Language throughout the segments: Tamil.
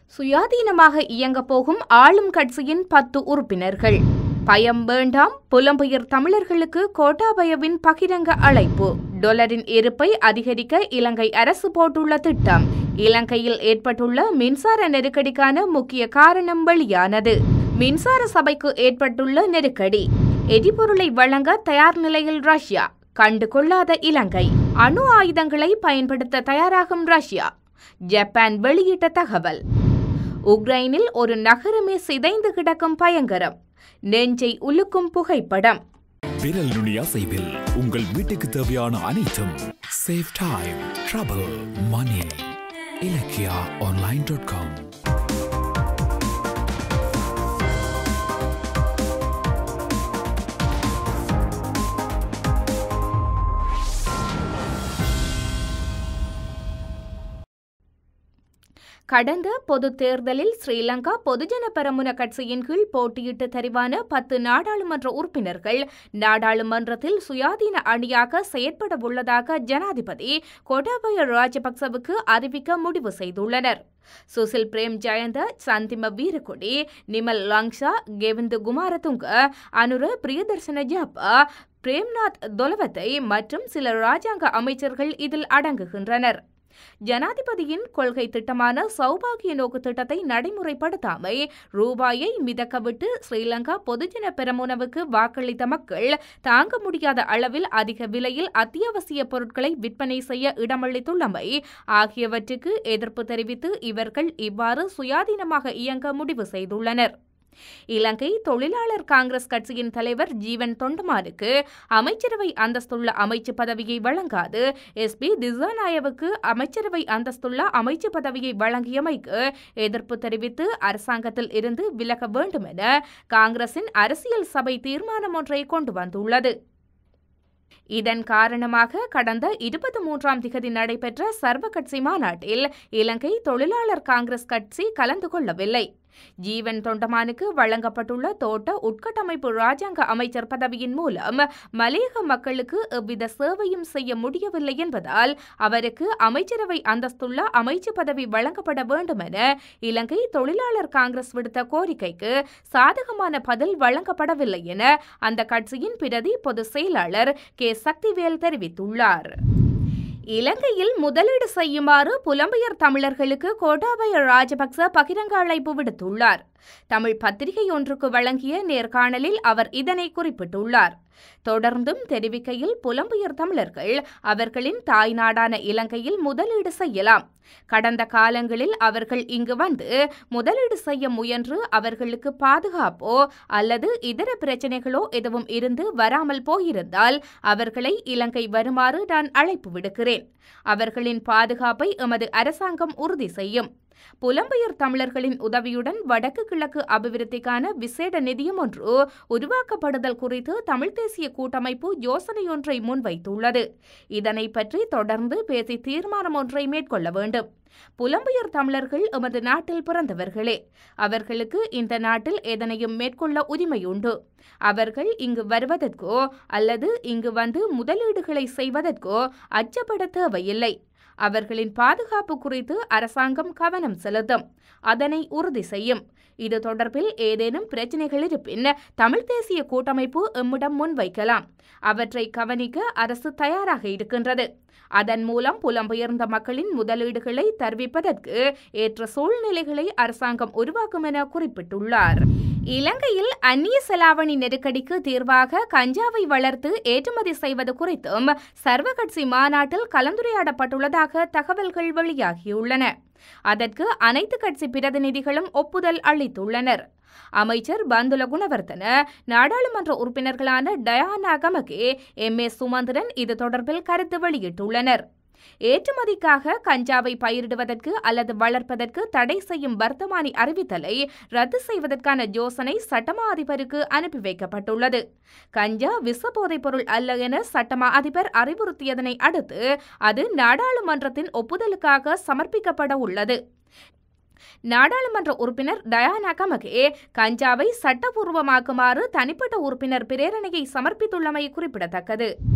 சுயாதீனமாக இயங்கப் போகும் ஆளும் கட்சியின் பத்து உறுப்பினர்கள் பயம் வேண்டாம் புலம்பெயர் தமிழர்களுக்கு கோட்டாபயவின் பகிரங்க அழைப்பு டொலரின் இருப்பை அதிகரிக்க இலங்கை அரசு போட்டுள்ள திட்டம் இலங்கையில் ஏற்பட்டுள்ள மின்சார நெருக்கடிக்கான முக்கிய காரணம் வெளியானது மின்சார சபைக்கு ஏற்பட்டுள்ள நெருக்கடி எரிபொருளை வழங்க தயார் நிலையில் ரஷ்யா கண்டுகொள்ளாத இலங்கை அணு ஆயுதங்களை பயன்படுத்த தயாராகும் ரஷ்யா ஜப்பான் வெளியிட்ட தகவல் உக்ரைனில் ஒரு நகரமே சிதைந்து கிடக்கும் பயங்கரம் நெஞ்சை உலுக்கும் புகைப்படம் விரல் நுனி அசைவில் உங்கள் வீட்டுக்கு தேவையான அனைத்தும் save time trouble money Ilakkiya online dot com கடந்த பொதுத் தேர்தலில் ஸ்ரீலங்கா பொதுஜன பெரமுன கட்சியின் கீழ் போட்டியிட்டு தெரிவான பத்து நாடாளுமன்ற உறுப்பினர்கள் நாடாளுமன்றத்தில் சுயாதீன அணியாக செயற்பட உள்ளதாக ஜனாதிபதி கோட்டாபய ராஜபக்சவுக்கு அறிவிக்க முடிவு செய்துள்ளனர் சுசில் பிரேம் ஜெயந்த சந்திம வீரகொடி நிமல் லாங்ஷா கெவிந்து குமாரதுங்க அனுர பிரியதர்சன ஜாப்பா பிரேம்நாத் தொலவத்தை மற்றும் சில ராஜாங்க அமைச்சர்கள் இதில் அடங்குகின்றனர் ஜனாதிபதியின் கொள்கை திட்டமான சௌபாகிய நோக்கு திட்டத்தை நடைமுறைப்படுத்தாமை ரூபாயை மிதக்கவிட்டு ஸ்ரீலங்கா பொதுஜன பெரமுனவுக்கு வாக்களித்த மக்கள் தாங்க முடியாத அளவில் அதிக விலையில் அத்தியாவசிய பொருட்களை விற்பனை செய்ய இடமளித்துள்ளமை ஆகியவற்றுக்கு எதிர்ப்பு தெரிவித்து இவர்கள் இவ்வாறு சுயாதீனமாக இயங்க முடிவு செய்துள்ளனர் இலங்கை தொழிலாளர் காங்கிரஸ் கட்சியின் தலைவர் ஜீவன் தொண்டமானுக்கு அமைச்சரவை அந்தஸ்துள்ள அமைச்சு பதவியை வழங்காது எஸ்பி திசாநாயவுக்கு அமைச்சரவை அந்தஸ்துள்ள அமைச்சு பதவியை வழங்கியமைக்கு எதிர்ப்பு தெரிவித்து அரசாங்கத்தில் இருந்து விலக வேண்டும் என காங்கிரசின் அரசியல் சபை தீர்மானம் ஒன்றை கொண்டு வந்துள்ளது இதன் காரணமாக கடந்த இருபத்தி மூன்றாம் திகதி நடைபெற்ற சர்வ கட்சி மாநாட்டில் இலங்கை தொழிலாளர் காங்கிரஸ் கட்சி கலந்து கொள்ளவில்லை ஜீவன் தொண்டமானுக்கு வழங்கப்பட்டுள்ள தோட்ட உட்கட்டமைப்பு ராஜாங்க அமைச்சர் பதவியின் மூலம் மலையக மக்களுக்கு எவ்வித சேவையும் செய்ய முடியவில்லை என்பதால் அவருக்கு அமைச்சரவை அந்தஸ்துள்ள அமைச்சு பதவி வழங்கப்பட வேண்டும் என இலங்கை தொழிலாளர் காங்கிரஸ் விடுத்த கோரிக்கைக்கு சாதகமான பதில் வழங்கப்படவில்லை என அந்த கட்சியின் பிரதி பொதுச் செயலாளர் கே சக்திவேல் தெரிவித்துள்ளார் இலங்கையில் முதலீடு செய்யுமாறு புலம்பெயர் தமிழர்களுக்கு கோட்டாபய ராஜபக்ச பகிரங்க அழைப்பு விடுத்துள்ளார் தமிழ் பத்திரிகை ஒன்றுக்கு வழங்கிய நேர்காணலில் அவர் இதனை குறிப்பிட்டுள்ளார் தொடர்ந்தும் தெரிவிக்கையில் புலம்பெயர் தமிழர்கள் அவர்களின் தாய்நாடான இலங்கையில் முதலீடு செய்யலாம் கடந்த காலங்களில் அவர்கள் இங்கு வந்து முதலீடு செய்ய முயன்று அவர்களுக்கு பாதுகாப்போ அல்லது இதர பிரச்சனைகளோ எதுவும் இருந்து வராமல் போயிருந்தால் அவர்களை இலங்கை வருமாறு நான் அழைப்பு விடுக்கிறேன் அவர்களின் பாதுகாப்பை எமது அரசாங்கம் உறுதி செய்யும் புலம்பெயர் தமிழர்களின் உதவியுடன் வடக்கு கிழக்கு அபிவிருத்திக்கான விசேட நிதியம் ஒன்று உருவாக்கப்படுதல் குறித்து தமிழ் தேசிய கூட்டமைப்பு யோசனையொன்றை முன்வைத்துள்ளது இதனை பற்றி தொடர்ந்து பேசி தீர்மானம் ஒன்றை மேற்கொள்ள வேண்டும் புலம்பெயர் தமிழர்கள் எமது நாட்டில் பிறந்தவர்களே அவர்களுக்கு இந்த நாட்டில் எதனையும் மேற்கொள்ள உரிமை உண்டு அவர்கள் இங்கு வருவதற்கோ அல்லது இங்கு வந்து முதலீடுகளை செய்வதற்கோ அச்சப்பட தேவையில்லை அவர்களின் பாதுகாப்பு குறித்து அரசாங்கம் கவனம் செலுத்தும் அதனை உறுதி செய்யும் இது தொடர்பில் ஏதேனும் பிரச்சினைகள் இருப்பின் தமிழ் தேசிய கூட்டமைப்பு எம்மிடம் முன்வைக்கலாம் அவற்றை கவனிக்க அரசு தயாராக இருக்கின்றது அதன் மூலம் புலம்பெயர்ந்த மக்களின் முதலீடுகளை தருவிப்பதற்கு ஏற்ற சூழ்நிலைகளை அரசாங்கம் உருவாக்கும் என குறிப்பிட்டுள்ளார் இலங்கையில் அந்நிய செலாவணி நெருக்கடிக்கு தீர்வாக கஞ்சாவை வளர்த்து ஏற்றுமதி செய்வது குறித்தும் சர்வகட்சி மாநாட்டில் கலந்துரையாடப்பட்டுள்ளதாக தகவல்கள் வெளியாகியுள்ளன அதற்கு அனைத்து கட்சி பிரதிநிதிகளும் ஒப்புதல் அளித்துள்ளனர் அமைச்சர் பந்துல குணவர்த்தன நாடாளுமன்ற உறுப்பினர்களான டயானா கமகே எம் ஏ சுமந்திரன் இது தொடர்பில் கருத்து வெளியிட்டுள்ளனர் ஏற்றுமதிக்காக கஞ்சாவை பயிரிடுவதற்கு அல்லது வளர்ப்பதற்கு தடை செய்யும் வர்த்தமானி அறிவித்தலை ரத்து செய்வதற்கான யோசனை சட்டமா அதிபருக்கு அனுப்பி வைக்கப்பட்டுள்ளது கஞ்சா விஷ போதைப் பொருள் அல்ல என சட்டமா அதிபர் அறிவுறுத்தியதனை அடுத்து அது நாடாளுமன்றத்தின் ஒப்புதலுக்காக சமர்ப்பிக்கப்பட உள்ளது நாடாளுமன்ற உறுப்பினர் டயானா கமகே கஞ்சாவை சட்டபூர்வமாக்குமாறு தனிப்பட்ட உறுப்பினர் பிரேரணையை சமர்ப்பித்துள்ளமை குறிப்பிடத்தக்கது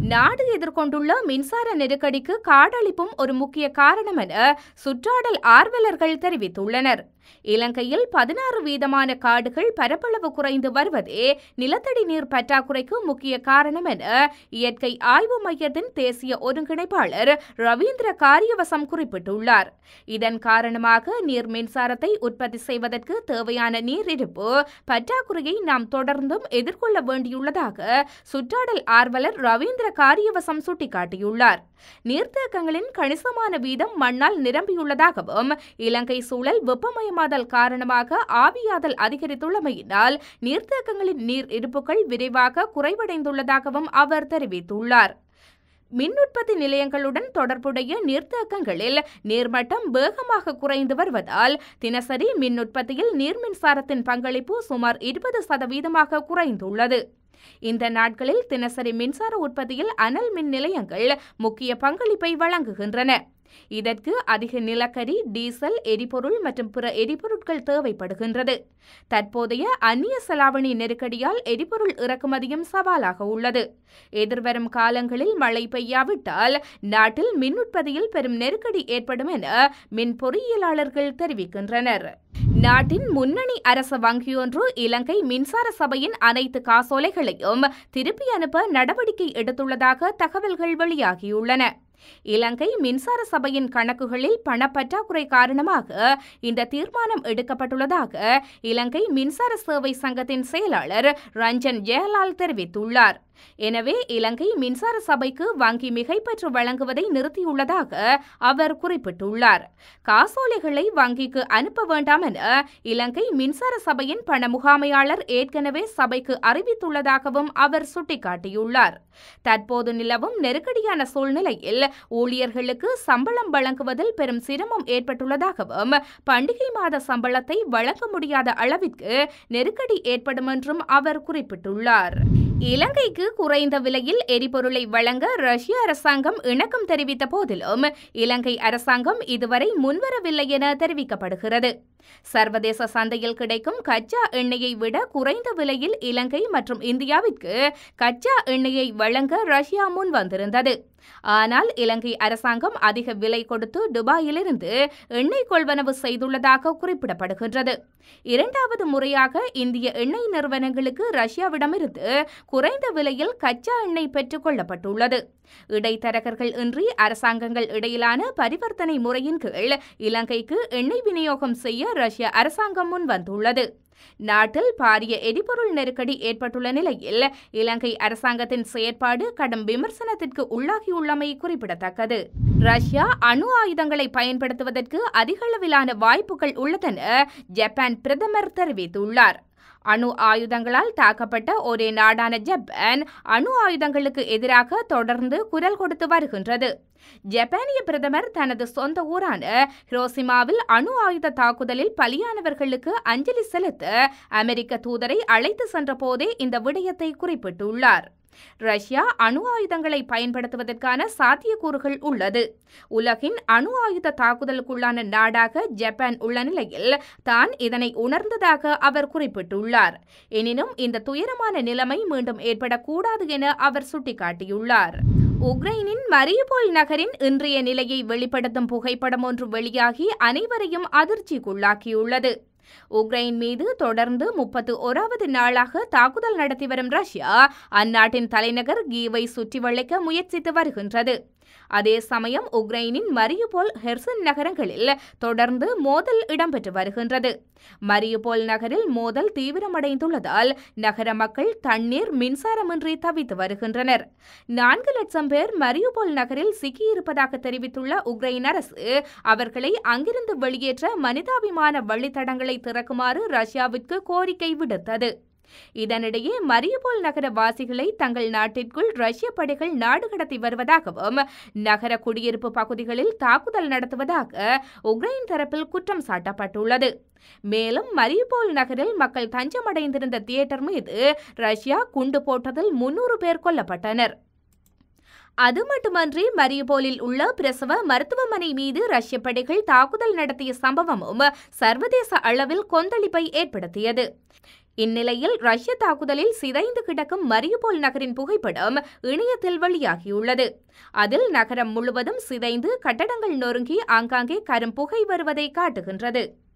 நாடு எதிர்கொண்டுள்ள மின்சார நெருக்கடிக்கு காடழிப்பும் ஒரு முக்கிய காரணம் என சுற்றாடல் ஆர்வலர்கள் தெரிவித்துள்ளனர் இலங்கையில் பதினாறு வீதமான காடுகள் பரப்பளவு குறைந்து வருவதே நிலத்தடி நீர் பற்றாக்குறைக்கு முக்கிய காரணம் என இயற்கை ஆய்வு மையத்தின் தேசிய ஒருங்கிணைப்பாளர் ரவீந்திர காரியவசம் குறிப்பிட்டுள்ளார் இதன் காரணமாக நீர் மின்சாரத்தை உற்பத்தி செய்வதற்கு தேவையான நீர் இருப்பு பற்றாக்குறையை நாம் தொடர்ந்தும் எதிர்கொள்ள வேண்டியுள்ளதாக சுற்றாடல் ஆர்வலர் ரவீந்திர காரியவசம் சுட்டிக்காட்டியுள்ளார் நீர்த்தேக்கங்களின் கணிசமான வீதம் மண்ணால் நிரம்பியுள்ளதாகவும் இலங்கை சூழல் வெப்பமயமாதல் காரணமாக ஆவியாதல் அதிகரித்துள்ளமையினால் நீர்த்தேக்கங்களின் நீர் இருப்புகள் விரைவாக குறைவடைந்துள்ளதாகவும் அவர் தெரிவித்துள்ளார் மின் உற்பத்தி நிலையங்களுடன் தொடர்புடைய நீர்த்தேக்கங்களில் நீர்மட்டம் வேகமாக குறைந்து வருவதால் தினசரி மின் உற்பத்தியில் நீர் மின்சாரத்தின் பங்களிப்பு சுமார் இருபது சதவீதமாக குறைந்துள்ளது இந்த நாட்களில் தினசரி மின்சார உற்பத்தியில் அனல் மின் நிலையங்கள் முக்கிய பங்களிப்பை வழங்குகின்றன இதற்கு அதிக நிலக்கரி டீசல் எரிபொருள் மற்றும் பிற எரிபொருட்கள் தேவைப்படுகின்றது தற்போதைய அந்நிய செலாவணி நெருக்கடியால் எரிபொருள் இறக்குமதியும் சவாலாக உள்ளது எதிர்வரும் காலங்களில் மழை பெய்யாவிட்டால் நாட்டில் மின் உற்பத்தியில் பெரும் நெருக்கடி ஏற்படும் என மின் பொறியியலாளர்கள் தெரிவிக்கின்றனர் நாட்டின் முன்னணி அரசு வங்கியொன்று இலங்கை மின்சார சபையின் அனைத்து காசோலைகளையும் திருப்பி அனுப்ப நடவடிக்கை எடுத்துள்ளதாக தகவல்கள் வெளியாகியுள்ளன இலங்கை மின்சார சபையின் கணக்குகளில் பணப்பற்றாக்குறை காரணமாக இந்த தீர்மானம் எடுக்கப்பட்டுள்ளதாக இலங்கை மின்சார சேவை சங்கத்தின் செயலாளர் ரஞ்சன் ஜெயலால் தெரிவித்துள்ளார் எனவே இலங்கை மின்சார சபைக்கு வங்கி மிகைப்பற்று வழங்குவதை நிறுத்தியுள்ளதாக அவர் குறிப்பிட்டுள்ளார் காசோலைகளை வங்கிக்கு அனுப்ப வேண்டாம் என இலங்கை மின்சார சபையின் பண முகாமையாளர் ஏற்கனவே சபைக்கு அறிவித்துள்ளதாகவும் அவர் சுட்டிக்காட்டியுள்ளார் தற்போது நிலவும் நெருக்கடியான சூழ்நிலையில் ஊழியர்களுக்கு சம்பளம் வழங்குவதில் பெரும் சிரமம் ஏற்பட்டுள்ளதாகவும் பண்டிகை மாத சம்பளத்தை வழங்க முடியாத அளவிற்கு நெருக்கடி ஏற்படும் என்றும் அவர் குறிப்பிட்டுள்ளார் இலங்கைக்கு குறைந்த விலையில் எரிபொருளை வழங்க ரஷ்ய அரசாங்கம் இணக்கம் தெரிவித்த போதிலும் இலங்கை அரசாங்கம் இதுவரை முன்வரவில்லை என தெரிவிக்கப்படுகிறது சர்வதேச சந்தையில் கிடைக்கும் கச்சா எண்ணெயை விட குறைந்த விலையில் இலங்கை மற்றும் இந்தியாவிற்கு கச்சா எண்ணெயை வழங்க ரஷ்யா முன் வந்திருந்தது ஆனால் இலங்கை அரசாங்கம் அதிக விலை கொடுத்து துபாயிலிருந்து எண்ணெய் கொள்வனவு செய்துள்ளதாக குறிப்பிடப்படுகின்றது இரண்டாவது முறையாக இந்திய எண்ணெய் நிறுவனங்களுக்கு ரஷ்யாவிடமிருந்து குறைந்த விலையில் கச்சா எண்ணெய் பெற்றுக் கொள்ளப்பட்டுள்ளது இடைத்தரகர்கள் இன்றி அரசாங்கங்கள் இடையிலான பரிவர்த்தனை முறையின் கீழ் இலங்கைக்கு எண்ணெய் விநியோகம் செய்ய ரஷ்ய அரசாங்கம் முன் வந்துள்ளது நாட்டில் பாரிய எரிபொருள் நெருக்கடி ஏற்பட்டுள்ள நிலையில் இலங்கை அரசாங்கத்தின் செயற்பாடு கடும் விமர்சனத்திற்கு உள்ளாகியுள்ளமை குறிப்பிடத்தக்கது ரஷ்யா அணு ஆயுதங்களை பயன்படுத்துவதற்கு அதிகளவிலான வாய்ப்புகள் உள்ளதென ஜப்பான் பிரதமர் தெரிவித்துள்ளார் அணு ஆயுதங்களால் தாக்கப்பட்ட ஒரே நாடான ஜப்பான் அணு ஆயுதங்களுக்கு எதிராக தொடர்ந்து குரல் கொடுத்து வருகின்றது ஜப்பானிய பிரதமர் தனது சொந்த ஊரான ஹிரோசிமாவில் அணு ஆயுத தாக்குதலில் பலியானவர்களுக்கு அஞ்சலி செலுத்த அமெரிக்க தூதரை அழைத்து சென்ற போதே இந்த விடயத்தை குறிப்பிட்டுள்ளார் ரஷ்யா அணு ஆயுதங்களை பயன்படுத்துவதற்கான சாத்தியக்கூறுகள் உள்ளது உலகின் அணு ஆயுத தாக்குதலுக்குள்ளான நாடாக ஜப்பான் உள்ள நிலையில் தான் இதனை உணர்ந்ததாக அவர் குறிப்பிட்டுள்ளார் எனினும் இந்த துயரமான நிலைமை மீண்டும் ஏற்படக்கூடாது என அவர் சுட்டிக்காட்டியுள்ளார் உக்ரைனின் மரியுபோல் நகரின் இன்றைய நிலையை வெளிப்படுத்தும் புகைப்படம் ஒன்று வெளியாகி அனைவரையும் அதிர்ச்சிக்குள்ளாக்கியுள்ளது உக்ரைன் மீது தொடர்ந்து முப்பத்து ஓராவது நாளாக தாக்குதல் நடத்தி வரும் ரஷ்யா அந்நாட்டின் தலைநகர் கீவை சுற்றி வளைக்க முயற்சித்து வருகின்றது அதே சமயம் உக்ரைனின் மரியுபோல் ஹெர்சன் நகரங்களில் தொடர்ந்து மோதல் இடம்பெற்று வருகின்றது மரியுபோல் நகரில் மோதல் தீவிரமடைந்துள்ளதால் நகர மக்கள் தண்ணீர் மின்சாரமின்றி தவித்து வருகின்றனர் நான்கு லட்சம் பேர் மரியுபோல் நகரில் சிக்கியிருப்பதாக தெரிவித்துள்ள உக்ரைன் அரசு அவர்களை அங்கிருந்து வெளியேற்ற மனிதாபிமான வழித்தடங்களை திறக்குமாறு ரஷ்யாவிற்கு கோரிக்கை விடுத்தது இதனிடையே மரியுபோல் நகர வாசிகளை தங்கள் நாட்டிற்குள் ரஷ்ய படைகள் நாடு கடத்தி வருவதாகவும் நகர குடியிருப்பு பகுதிகளில் தாக்குதல் நடத்துவதாக உக்ரைன் தரப்பில் குற்றம் சாட்டப்பட்டுள்ளது மேலும் மரியுபோல் நகரில் மக்கள் தஞ்சமடைந்திருந்த தியேட்டர் மீது ரஷ்யா குண்டு போட்டதில் முன்னூறு பேர் கொல்லப்பட்டனர் அது மட்டுமன்றி மரியுபோலில் உள்ள பிரசவ மருத்துவமனை மீது ரஷ்ய படைகள் தாக்குதல் நடத்திய சம்பவமும் சர்வதேச அளவில் கொந்தளிப்பை ஏற்படுத்தியது இந்நிலையில் ரஷ்ய தாக்குதலில் சிதைந்து கிடக்கும் மரியுபோல் நகரின் புகைப்படம் இணையத்தில் வெளியாகியுள்ளது அதில் நகரம் முழுவதும் சிதைந்து கட்டடங்கள் நொறுங்கி ஆங்காங்கே கரும் புகை வருவதை காட்டுகின்றது